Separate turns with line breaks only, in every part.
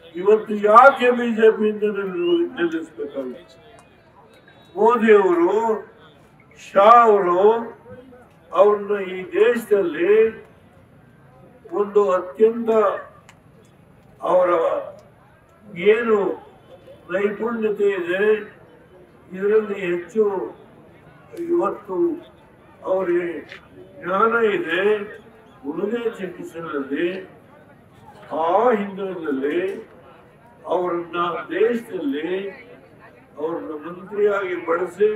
ಇವತ್ತು ಯಾಕೆ ಬಿಜೆಪಿಯಿಂದ ನಿಲ್ಲಿಸಬೇಕಾಗುತ್ತೆ ಮೋದಿಯವರು ಶಾ ಅವರು ಅವ್ರನ್ನ ಈ ದೇಶದಲ್ಲಿ ಒಂದು ಅತ್ಯಂತ ಅವರ ಏನು ನೈಪುಣ್ಯತೆ ಇದೆ ಇದರಲ್ಲಿ ಹೆಚ್ಚು ಇವತ್ತು ಅವರಿಗೆ ಜ್ಞಾನ ಇದೆ ಉಳಿದೆ ಚಿಕಿತ್ಸೆಗಳಲ್ಲಿ ಆ ಹಿನ್ನೆಲೆಯಲ್ಲಿ ಅವರನ್ನ ದೇಶದಲ್ಲಿ ಅವ್ರನ್ನ ಮಂತ್ರಿಯಾಗಿ ಬಳಸಿ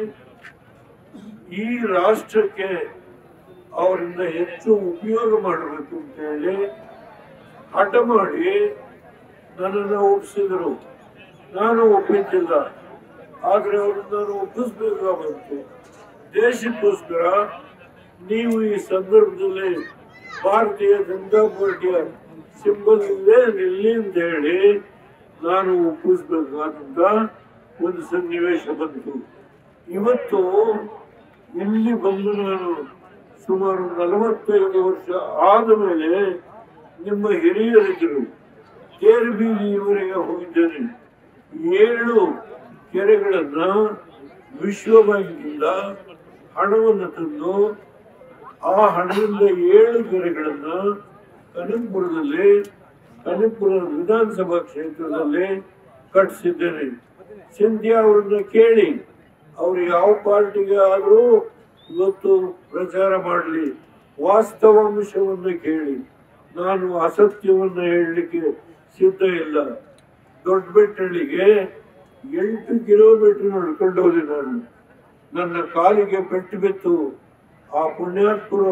ಈ ರಾಷ್ಟ್ರಕ್ಕೆ ಅವರಿಂದ ಹೆಚ್ಚು ಉಪಯೋಗ ಮಾಡಬೇಕು ಅಂತ ಹೇಳಿ ಹಠ ಮಾಡಿ ನನ್ನನ್ನು ಒಪ್ಪಿಸಿದರು ನಾನು ಒಪ್ಪಿದ್ದಿಲ್ಲ ಆದ್ರೆ ಅವ್ರನ್ನ ನಾನು ಒಪ್ಪಿಸ್ಬೇಕಾಗಿತ್ತು ದೇಶಕ್ಕೋಸ್ಕರ ನೀವು ಈ ಸಂದರ್ಭದಲ್ಲಿ ಭಾರತೀಯ ಜನತಾ ಪಾರ್ಟಿಯ ಸಿಂಬಲ್ ಇಲ್ಲೇ ನಿಲ್ಲಿ ಅಂತ ಹೇಳಿ ನಾನು ಒಪ್ಪಿಸ್ಬೇಕಾದಂತ ಒಂದು ಸನ್ನಿವೇಶ ಬಂತು ಇವತ್ತು ಇಲ್ಲಿ ಬಂದು ನಾನು ಸುಮಾರು ನಲವತ್ತೈದು ವರ್ಷ ಆದ ಮೇಲೆ ನಿಮ್ಮ ಹಿರಿಯರಿದ್ದರು ತೇರು ಬೀದಿಯವರೆಗೆ ಹೋಗಿದ್ದೇನೆ ಏಳು ಕೆರೆಗಳನ್ನ ವಿಶ್ವ ಬ್ಯಾಂಕ್ನಿಂದ ಹಣವನ್ನು ತಂದು ಆ ಹಣದಿಂದ ಏಳು ಕೆರೆಗಳನ್ನ ಕನಕಪುರದಲ್ಲಿ ಕನಕಪುರ ವಿಧಾನಸಭಾ ಕ್ಷೇತ್ರದಲ್ಲಿ ಕಟ್ಟಿಸಿದ್ದೇನೆ ಸಿಂಧ್ಯಾ ಅವ್ರನ್ನ ಕೇಳಿ ಅವ್ರು ಯಾವ ಪಾರ್ಟಿಗೆ ಆದರೂ ಇವತ್ತು ಪ್ರಚಾರ ಮಾಡಲಿ ವಾಸ್ತವಾಂಶವನ್ನು ಕೇಳಿ ನಾನು ಅಸತ್ಯವನ್ನು ಹೇಳಲಿಕ್ಕೆ ಸಿದ್ಧ ಇಲ್ಲ ದೊಡ್ಡಬೆಟ್ಟಳ್ಳಿಗೆ ಎಂಟು ಕಿಲೋಮೀಟರ್ ನಡ್ಕೊಂಡು ಹೋದೆ ನಾನು ನನ್ನ ಕಾಲಿಗೆ ಪೆಟ್ಟು ಬಿತ್ತು ಆ ಪುಣ್ಯಾತ್ಮರು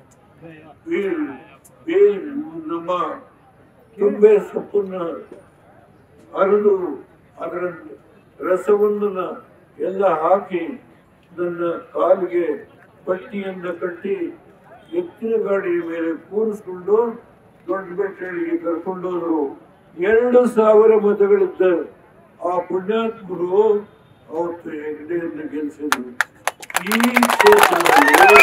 ಈ ಈ ನಮ್ಮ ತುಂಬೆ ಸೊಪ್ಪನ್ನ ಅರದು ಅದರ ರಸವನ್ನು ನ- ಎಲ್ಲ ಹಾಕಿ ನನ್ನ ಕಾಲಿಗೆ ಪಟ್ಟಿಯನ್ನ ಕಟ್ಟಿ ಎತ್ತಿನ ಗಾಡಿಯ ಮೇಲೆ ಕೂರಿಸ್ಕೊಂಡು ದೊಡ್ಡ ಬೆಟ್ಟಳಿಗೆ ಕರ್ಕೊಂಡೋದ್ರು ಎರಡು ಸಾವಿರ ಮತಗಳಿದ್ದ ಆ ಪುಣ್ಯಾತ್ಮರು ಅವತ್ತು ಹೆಗ್ಡೆಯನ್ನು ಗೆಲ್ಲಿಸಿದ್ರು ಈ ಕ್ಷೇತ್ರದಲ್ಲಿ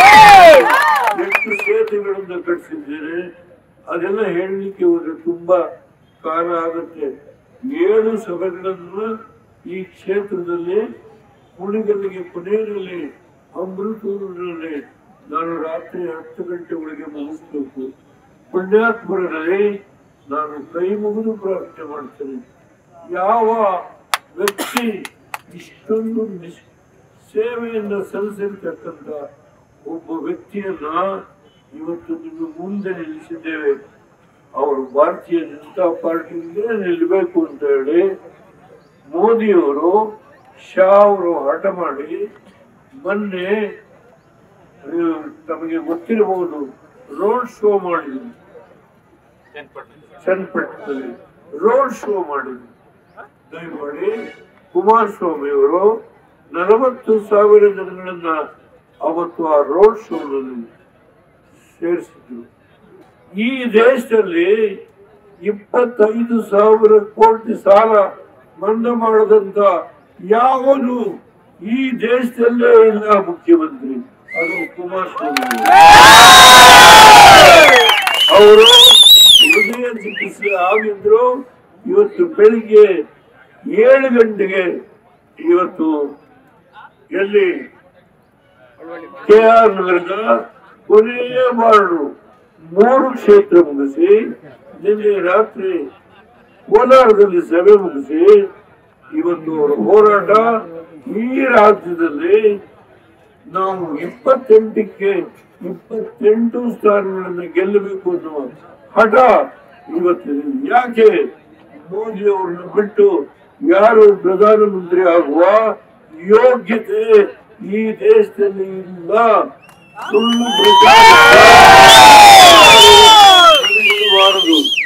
ಎಷ್ಟು ಸೇತುವೆಗಳಿಂದ ಕಟ್ಟಿಸಿದ್ದೇನೆ ಅದೆಲ್ಲ ಹೇಳಲಿಕ್ಕೆ ಹೋದ್ರೆ ತುಂಬಾ ಕಾಲ ಆಗುತ್ತೆ ಏಳು ಸಭೆಗಳನ್ನು ಈ ಕ್ಷೇತ್ರದಲ್ಲಿ ಕುಣಿಗಲ್ಲಿಗೆ ಕೊನೆಯಲ್ಲಿ ಅಮೃತೂರಿನಲ್ಲಿ ನಾನು ರಾತ್ರಿ ಹತ್ತು ಗಂಟೆ ಒಳಗೆ ಮುಗಿಸ್ಬೇಕು ಪುಣ್ಯಾತ್ಮರಲ್ಲಿ ನಾನು ಕೈ ಮುಗಿದು ಪ್ರಾರ್ಥನೆ ಮಾಡ್ತೇನೆ ಯಾವ ವ್ಯಕ್ತಿ ಇಷ್ಟೊಂದು ನಿಸ್ ಸೇವೆಯನ್ನ ಸಲ್ಲಿಸಿರ್ತಕ್ಕಂಥ ಒಬ್ಬ ವ್ಯಕ್ತಿಯನ್ನ ಇವತ್ತು ನಿಮ್ಮ ಮುಂದೆ ನಿಲ್ಲಿಸಿದ್ದೇವೆ ಅವರು ಭಾರತೀಯ ಜನತಾ ಪಾರ್ಟಿಯಿಂದ ನಿಲ್ಲಬೇಕು ಅಂತ ಹೇಳಿ ಮೋದಿಯವರು ಶಾ ಅವರು ಹಠ ಮಾಡಿ ಮೊನ್ನೆ ಆ, ತಮಗೆ ಗೊತ್ತಿರಬಹುದು ರೋಡ್ ಶೋ ಮಾಡಿದ್ರು ಚನ್ನಪಟ್ಟಣದಲ್ಲಿ ರೋಡ್ ಶೋ ಮಾಡಿದ್ರು ದಯಮಾಡಿ ಕುಮಾರಸ್ವಾಮಿ ಅವರು ನಲವತ್ತು ಸಾವಿರ ಜನಗಳನ್ನ ಅವತ್ತು ಆ ರೋಡ್ ಶೋನಲ್ಲಿ ಸೇರಿಸಿದ್ರು ಈ ದೇಶದಲ್ಲಿ ಇಪ್ಪತ್ತೈದು ಸಾವಿರ ಕೋಟಿ ಸಾಲ ಮನ್ನಾ ಮಾಡದಂತ ಯಾವನು ಈ ದೇಶದಲ್ಲೇ ಇಲ್ಲ ಮುಖ್ಯಮಂತ್ರಿ ಅದು ಕುಮಾರಸ್ವಾಮಿ ಅವರು ಹೃದಯ ಚಿಕಿತ್ಸೆ ಆಗಿದ್ರು ಇವತ್ತು ಬೆಳಿಗ್ಗೆ ಏಳು ಗಂಟೆಗೆ ಇವತ್ತು ಎಲ್ಲಿ ಕೆ ಆರ್ ನಗರದ ಕೊನೆಯ ವಾರ್ಡು ಮೂರು ಕ್ಷೇತ್ರ ಮುಗಿಸಿ ನಿನ್ನೆ ರಾತ್ರಿ ಕೋಲಾರದಲ್ಲಿ ಸಭೆ ಮುಗಿಸಿ ಇವತ್ತು ಅವರ ಹೋರಾಟ ಈ ರಾಜ್ಯದಲ್ಲಿ ನಾವು ಇಪ್ಪತ್ತೆಂಟಕ್ಕೆ ಇಪ್ಪತ್ತೆಂಟು ಸ್ಥಾನಗಳನ್ನು ಗೆಲ್ಲಬೇಕು ಅನ್ನುವ ಹಠ ಇವತ್ತಿದೆ ಯಾಕೆ ಮೋದಿ ಅವರನ್ನು ಬಿಟ್ಟು ಯಾರು ಪ್ರಧಾನಮಂತ್ರಿ ಆಗುವ ಯೋಗ್ಯತೆ ಈ ದೇಶದಲ್ಲಿ ಇಲ್ಲ ಸುಳ್ಳು ಪ್ರಚಾರ ಮಾಡಬಾರದು